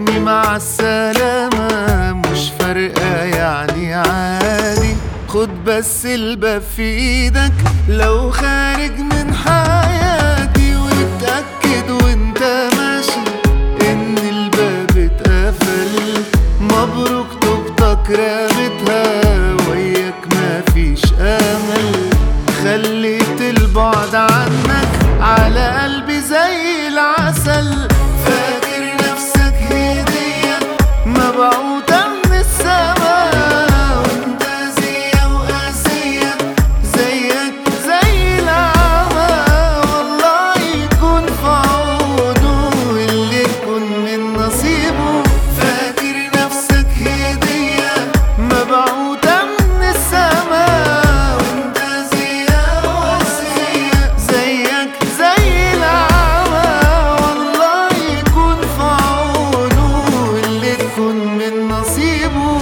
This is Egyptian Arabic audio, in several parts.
عني مع السلامة مش فارقة يعني عادي خد بس الباب في ايدك لو خارج من حياتي واتأكد وانت ماشي ان الباب اتقفل مبروك طوبتك رامتها وياك مفيش امل خليت البعد عنك على قلبي زي العسل فاكر نفسك هدية مبعوثة من السماء وانت زي وقاسية زيك زي العمى والله يكون في عونه واللي يكون من نصيبه فاكر نفسك هدية مبعوثة من السماء وانت زي وقاسية زيك زي العمى والله يكون في عونه واللي يكون من نصيبه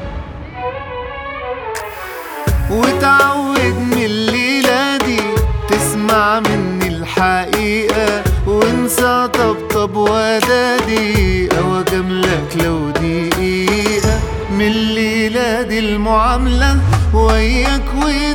وتعود من الليلة دي تسمع مني الحقيقة وانسى طبطب ودادي او اجاملك لو دقيقة من الليلة دي المعاملة وياك وياك